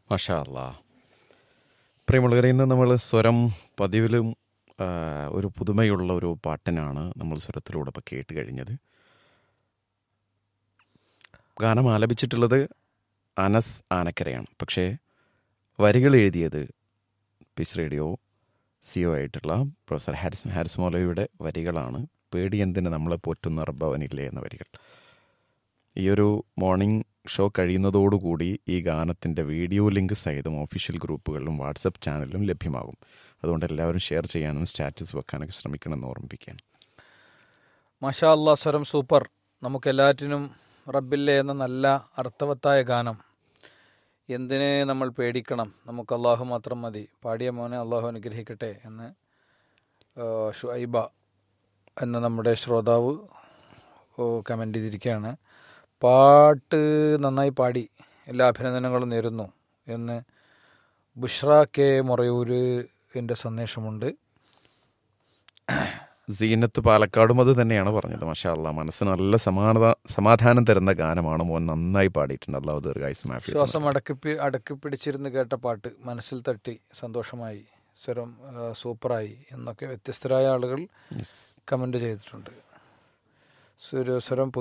മഷാ അല്ലാ പ്രിയമുള്ളവരെ ഇന്ന് നമ്മൾ സ്വരം പതിവിലും ആ, ഒരു പുതുമയുള്ള ഒരു പാട്ടിനാണ് നമ്മൾ സ്വരത്തിലൂടെ ഇപ്പോൾ കേട്ട് കഴിഞ്ഞത് ഗാനം ആലപിച്ചിട്ടുള്ളത് അനസ് ആനക്കരയാണ് പക്ഷേ വരികൾ എഴുതിയത് പീസ് റേഡിയോ സിഒ ആയിട്ടുള്ള പ്രൊഫസർ ഹാരിസ് ഹാരിസ് മൗലവിയുടെ വരികളാണ് പേടി എന്തിന് നമ്മളെ പോറ്റുന്ന റബ്ബവനില്ലേ എന്ന വരികൾ ഈ ഒരു മോർണിംഗ് ഷോ കഴിയുന്നതോടുകൂടി ഈ ഗാനത്തിൻ്റെ വീഡിയോ ലിങ്ക് സഹിതം ഒഫീഷ്യൽ ഗ്രൂപ്പുകളിലും വാട്സപ്പ് ചാനലിലും ലഭ്യമാകും അതുകൊണ്ട് എല്ലാവരും ഷെയർ ചെയ്യാനും സ്റ്റാറ്റസ് വെക്കാനൊക്കെ ശ്രമിക്കണമെന്ന് ഓർമ്മിപ്പിക്കുകയാണ് മാഷാ അല്ലാ സ്വരം സൂപ്പർ നമുക്കെല്ലാറ്റിനും റബ്ബില്ലേ എന്ന നല്ല അർത്ഥവത്തായ ഗാനം എന്തിനെ നമ്മൾ പേടിക്കണം നമുക്ക് അള്ളാഹു മാത്രം മതി പാടിയ മോനെ അള്ളാഹു അനുഗ്രഹിക്കട്ടെ എന്ന് ആ, ഷുഐബ എന്ന നമ്മുടെ ശ്രോതാവ് കമൻ്റ് ചെയ്തിരിക്കുകയാണ് പാട്ട് നന്നായി പാടി എല്ലാ അഭിനന്ദനങ്ങളും നേരുന്നു എന്ന് ബുഷ്ര കെ മൊറയൂര് എൻ്റെ സന്ദേശമുണ്ട് സീനത്ത് പാലക്കാടും അത് തന്നെയാണ് പറഞ്ഞത് മഷാ അല്ലാ മനസ്സിന് നല്ല സമാനത സമാധാനം തരുന്ന ഗാനമാണ് മോൻ നന്നായി പാടിയിട്ടുണ്ട് അള്ളാഹു ദീർഘായുസ് മാഫി ശ്വാസം അടക്കി അടക്കി പിടിച്ചിരുന്ന് കേട്ട പാട്ട് മനസ്സിൽ തട്ടി സന്തോഷമായി സ്വരം ആ, സൂപ്പറായി എന്നൊക്കെ വ്യത്യസ്തരായ ആളുകൾ കമൻ്റ് ചെയ്തിട്ടുണ്ട് സ്വര- സ്വരം